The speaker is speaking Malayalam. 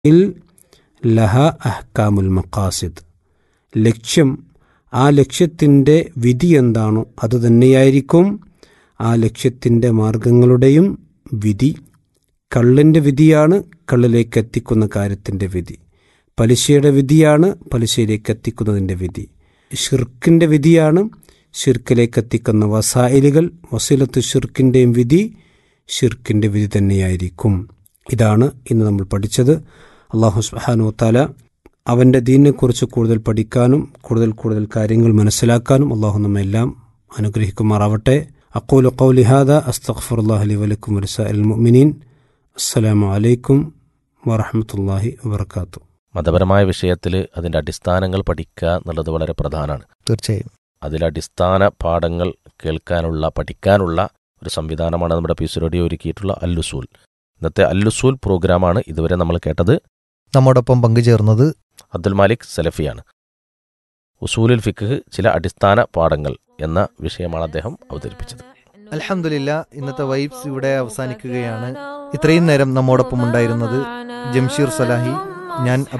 ഇൽ ലഹ അഹ്കാമുൽ മക്കാസിദ് ലക്ഷ്യം ആ ലക്ഷ്യത്തിൻ്റെ വിധി എന്താണോ അതുതന്നെയായിരിക്കും ആ ലക്ഷ്യത്തിൻ്റെ മാർഗങ്ങളുടെയും വിധി കള്ളിൻ്റെ വിധിയാണ് കള്ളിലേക്ക് എത്തിക്കുന്ന കാര്യത്തിൻ്റെ വിധി പലിശയുടെ വിധിയാണ് പലിശയിലേക്ക് എത്തിക്കുന്നതിൻ്റെ വിധി ഷിർക്കിൻ്റെ വിധിയാണ് ഷിർക്കിലേക്ക് എത്തിക്കുന്ന വസായിലുകൾ വസീലത്ത് ഷിർക്കിൻ്റെയും വിധി ഷിർക്കിൻ്റെ വിധി തന്നെയായിരിക്കും ഇതാണ് ഇന്ന് നമ്മൾ പഠിച്ചത് അള്ളാഹു സുബ്ഹാനഹു വതആല അവൻ്റെ ദീനിനെക്കുറിച്ച് കൂടുതൽ പഠിക്കാനും കൂടുതൽ കൂടുതൽ കാര്യങ്ങൾ മനസ്സിലാക്കാനും അള്ളാഹു നമ്മെല്ലാം അനുഗ്രഹിക്കുമാറാവട്ടെ അക്കൂലു ഖൗലി ഹാദ അസ്തഗ്ഫിറുല്ലാഹി ലി വലക്കും വലിസാഇൽ മുഅ്മിനീൻ അസ്സലാമു അലൈക്കും വറഹ്മത്തുള്ളാഹി വബർക്കാത്തു മതപരമായ വിഷയത്തിൽ അതിൻ്റെ അടിസ്ഥാനങ്ങൾ പഠിക്കുക എന്നുള്ളത് വളരെ പ്രധാനമാണ് തീർച്ചയായും അതിൽ അടിസ്ഥാന പാഠങ്ങൾ കേൾക്കാനുള്ള പഠിക്കാനുള്ള ഒരു സംവിധാനമാണ് നമ്മുടെ പീസ് റേഡിയോ ഒരുക്കിയിട്ടുള്ള അല്ലുസൂൽ ഇന്നത്തെ അല്ലുസൂൽ പ്രോഗ്രാമാണ് ഇതുവരെ നമ്മൾ കേട്ടത് നമ്മോടൊപ്പം പങ്കുചേർന്നത് അബ്ദുൽ മാലിക് സലഫിയാണ് ഉസൂലുൽ ഫിഖ് ചില അടിസ്ഥാന പാഠങ്ങൾ എന്ന വിഷയമാണ് അദ്ദേഹം അവതരിപ്പിച്ചത് അലഹമില്ല ഇന്നത്തെ വൈബ്സ് ഇവിടെ അവസാനിക്കുകയാണ് ഇത്രയും നേരം നമ്മോടൊപ്പം ഉണ്ടായിരുന്നത് ജംഷീർ സലാഹി ഞാൻ